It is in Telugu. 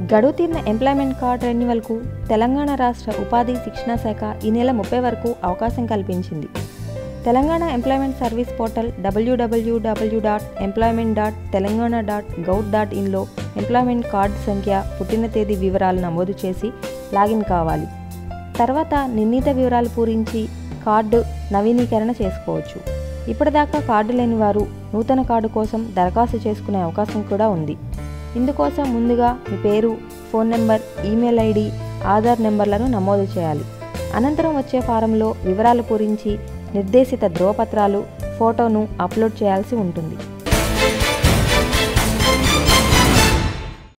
గడువు తీరిన ఎంప్లాయ్మెంట్ కార్డ్ రెన్యువల్కు తెలంగాణ రాష్ట్ర ఉపాధి శిక్షణ శాఖ ఈ నెల ముప్పై వరకు అవకాశం కల్పించింది Telangana employment service portal WWW dot employment dot Telangana dot gov dot ఇన్లో ఎంప్లాయ్మెంట్ కార్డు సంఖ్య పుట్టిన తేదీ వివరాలు నమోదు చేసి లాగిన్ కావాలి తర్వాత నిర్ణీత వివరాలు పూరించి కార్డు నవీకరణ చేసుకోవచ్చు ఇప్పటిదాకా కార్డు లేని వారు నూతన కార్డు కోసం దరఖాస్తు చేసుకునే అవకాశం కూడా ఉంది ఇందుకోసం ముందుగా మీ పేరు phone number email ID Aadhaar నెంబర్లను నమోదు చేయాలి అనంతరం వచ్చే ఫారంలో వివరాలు పూరించి నిర్దేశిత ధ్రువపత్రాలు ఫోటోను అప్లోడ్ చేయాల్సి ఉంటుంది